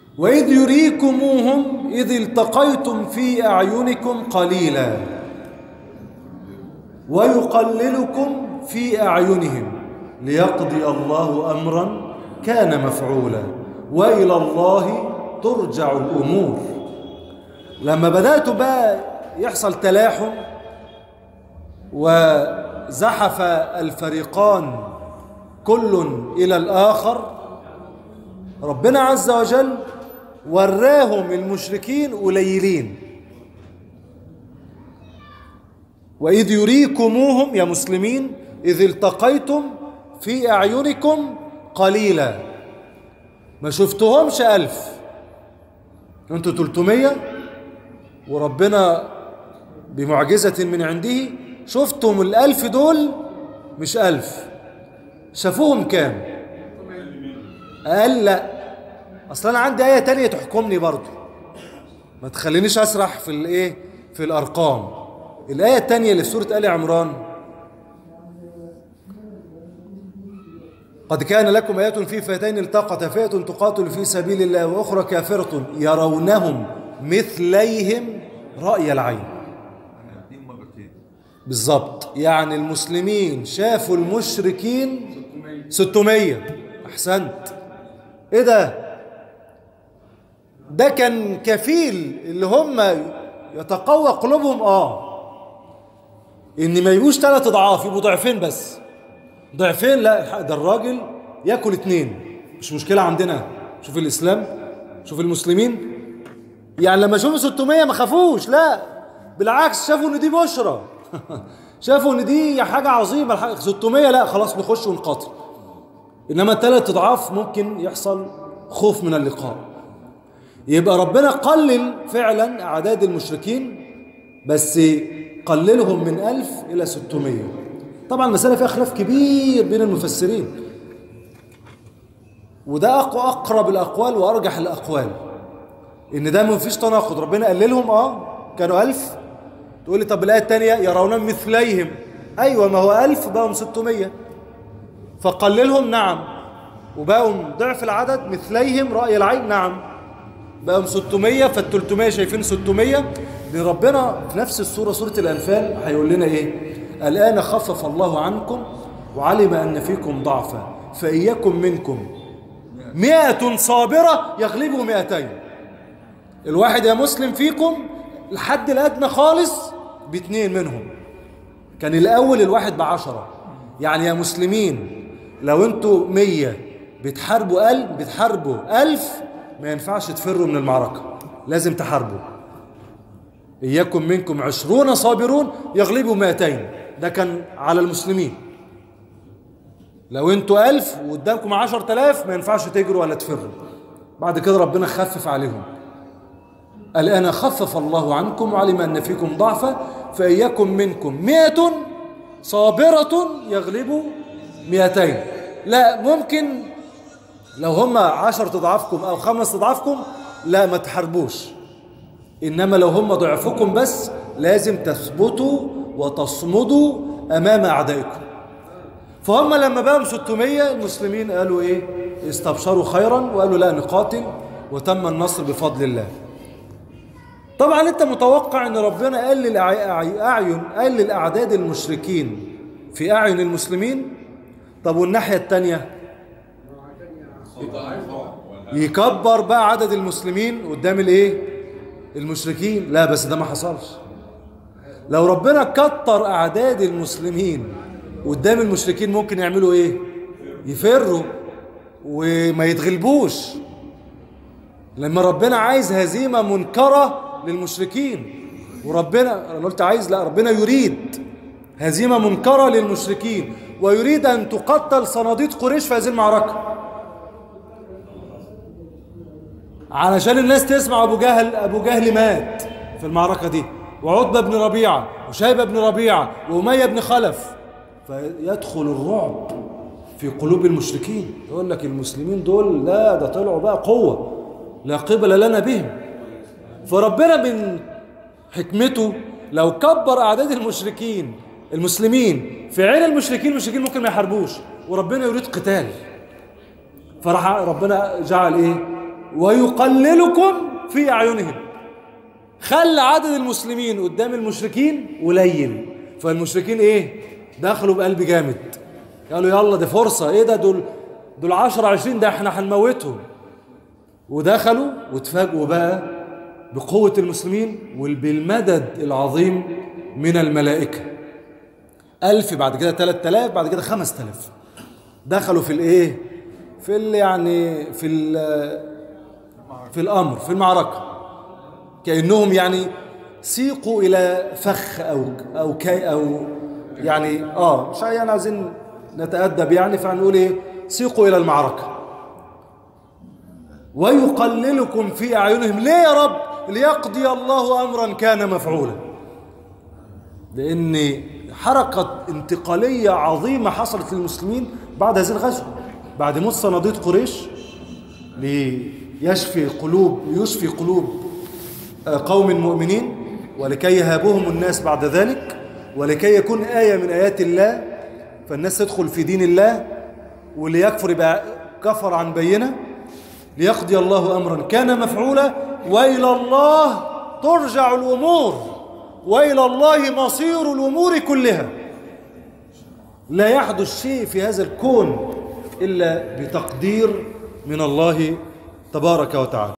وإذ يريكموهم إذ التقيتم في أعينكم قليلا ويقللكم في أعينهم ليقضي الله أمرا كان مفعولا وإلى الله ترجع الأمور لما بدأت بقى يحصل تلاحم وزحف الفريقان كل إلى الآخر ربنا عز وجل وراهم المشركين قليلين وإذ يريكموهم يا مسلمين إذ التقيتم في أعينكم قليلا ما شفتهمش ألف انتوا 300 وربنا بمعجزة من عنده شفتم الألف دول مش ألف شافوهم كام قال لا أصلا أنا عندي آية تانية تحكمني برضو ما تخلينيش أسرح في الإيه في الأرقام الآية التانية اللي في سورة آل عمران قد كان لكم آيات في فئتين التقت فئة تقاتل في سبيل الله وأخرى كافرة يرونهم مثليهم رأي العين بالظبط يعني المسلمين شافوا المشركين 600 أحسنت إيه ده ده كان كفيل اللي هم يتقوى قلوبهم آه إن ما يبقوش ثلاث أضعاف يبقوا ضعفين بس ضعفين لا ده الراجل ياكل اتنين مش مشكلة عندنا شوف الإسلام شوف المسلمين يعني لما شوفوا 600 ما خافوش لا بالعكس شافوا ان دي بشرى شافوا ان دي حاجة عظيمة 600 لا خلاص نخش ونقاتل انما ثلاث اضعاف ممكن يحصل خوف من اللقاء يبقى ربنا قلل فعلا اعداد المشركين بس قللهم من ألف إلى 600 طبعا المسألة فيها خلاف كبير بين المفسرين وده أقوى أقرب الأقوال وأرجح الأقوال إن ده ما فيش تناقض ربنا قللهم أه كانوا ألف تقول لي طب الآية الثانية يرون مثليهم أيوة ما هو ألف بقوا 600 فقللهم نعم وبقوا ضعف العدد مثليهم رأي العين نعم بقوا 600 فال 300 شايفين 600 لأن ربنا في نفس السورة سورة الأنفال هيقول لنا إيه الآن خفف الله عنكم وعلم أن فيكم ضعفا فإياكم منكم مئة صابرة يغلبوا مئتين الواحد يا مسلم فيكم الحد الأدنى خالص باثنين منهم كان الأول الواحد بعشرة يعني يا مسلمين لو انتوا مية بتحاربوا ألف بتحاربوا ألف ما ينفعش تفروا من المعركة لازم تحاربوا إياكم منكم عشرون صابرون يغلبوا مئتين ده كان على المسلمين لو انتوا ألف وقدامكم عشر تلاف ما ينفعش تجروا ولا تفروا بعد كده ربنا خفف عليهم الآن خفف الله عنكم وعلم أن فيكم ضعفا فإياكم منكم مئة صابرة يغلبوا مئتين لا ممكن لو هم عشر تضعفكم أو خمس تضعفكم لا ما تحاربوش إنما لو هم ضعفكم بس لازم تثبتوا وتصمدوا أمام أعدائكم فهم لما بقوا 600 المسلمين قالوا إيه استبشروا خيرا وقالوا لا نقاتل وتم النصر بفضل الله طبعا انت متوقع ان ربنا قلل اعين قلل اعداد المشركين في اعين المسلمين طب والناحيه الثانيه يكبر بقى عدد المسلمين قدام الايه المشركين لا بس ده ما حصلش لو ربنا كتر اعداد المسلمين قدام المشركين ممكن يعملوا ايه يفروا وما يتغلبوش لما ربنا عايز هزيمه منكره للمشركين وربنا انا قلت عايز لا ربنا يريد هزيمه منكره للمشركين ويريد ان تقتل صناديد قريش في هذه المعركه علشان الناس تسمع ابو جهل ابو جهل مات في المعركه دي وعتبه بن ربيعه وشيبه بن ربيعه واميه بن خلف فيدخل الرعب في قلوب المشركين يقول لك المسلمين دول لا ده طلعوا بقى قوه لا قبل لنا بهم فربنا من حكمته لو كبر اعداد المشركين المسلمين في عين المشركين المشركين ممكن ما يحاربوش وربنا يريد قتال فراح ربنا جعل ايه ويقللكم في أعينهم خلى عدد المسلمين قدام المشركين قليل فالمشركين ايه دخلوا بقلب جامد قالوا يلا دي فرصة ايه ده دول دول 10 20 ده احنا هنموتهم ودخلوا واتفاجئوا بقى بقوة المسلمين وبالمدد العظيم من الملائكة ألف بعد كده تلات آلاف بعد كده خمس تلاف دخلوا في الايه في ال يعني في ال في الأمر في المعركة كأنهم يعني سيقوا إلى فخ أو أو كي أو يعني آه مش يعني عايزين نتأدب يعني فهنقول إيه سيقوا إلى المعركة ويقللكم في أعينهم ليه يا رب ليقضي الله أمرا كان مفعولا لأن حركة انتقالية عظيمة حصلت للمسلمين بعد هذه الغزوة بعد موت صناديد قريش ليشفي قلوب يشفي قلوب قوم مؤمنين ولكي يهابهم الناس بعد ذلك ولكي يكون آية من آيات الله فالناس تدخل في دين الله واللي يكفر يبقى كفر عن بينه ليقضي الله أمرا كان مفعولا وإلى الله ترجع الأمور وإلى الله مصير الأمور كلها لا يحدث شيء في هذا الكون إلا بتقدير من الله تبارك وتعالى